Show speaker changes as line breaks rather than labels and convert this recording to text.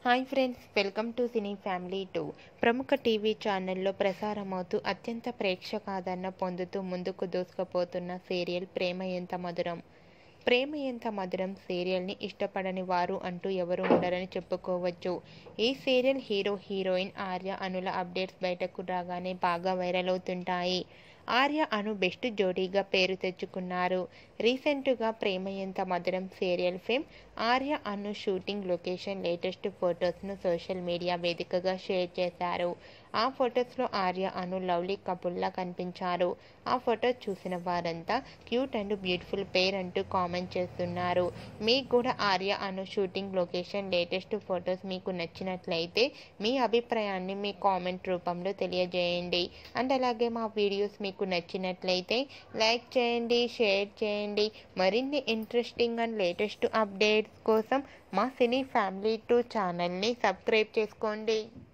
hi friends welcome to cine family two ప్రముఖ TV ఛానల్లో ప్రసారమవుతూ అత్యంత ప్రేక్షకాదరణ పొందుతూ ముందుకు దూసుకుపోతున్న సీరియల్ ప్రేమ ఎంత మధురం ప్రేమ ఎంత మధురం సీరియల్ని ఇష్టపడని వారు అంటూ ఎవరు ఉండరని చెప్పుకోవచ్చు ఈ సీరియల్ హీరో హీరోయిన్ ఆర్య అనుల అప్డేట్స్ బయటకు రాగానే బాగా వైరల్ అవుతుంటాయి ఆర్య అను బెస్ట్ జోడీగా పేరు తెచ్చుకున్నారు రీసెంట్గా Prema Entha Madhuram serial fame Arya Anu shooting location latest ఫొటోస్ను సోషల్ మీడియా వేదికగా షేర్ చేశారు ఆ ఫొటోస్లో ఆర్య అను లవ్లీ కపుల్లా కనిపించారు ఆ ఫొటోస్ చూసిన వారంతా క్యూట్ అండ్ బ్యూటిఫుల్ పేర్ అంటూ కామెంట్ చేస్తున్నారు మీకు కూడా Arya Anu shooting location latest photos మీకు నచ్చినట్లయితే మీ అభిప్రాయాన్ని మీ కామెంట్ రూపంలో తెలియజేయండి అండ్ అలాగే మా వీడియోస్ మీకు నచ్చినట్లయితే లైక్ చేయండి షేర్ చేయండి మరిన్ని ఇంట్రెస్టింగ్ అండ్ లేటెస్ట్ అప్డేట్స్ కోసం మా సినీ ఫ్యామిలీ టూ ఛానల్ని సబ్స్క్రైబ్ చేసుకోండి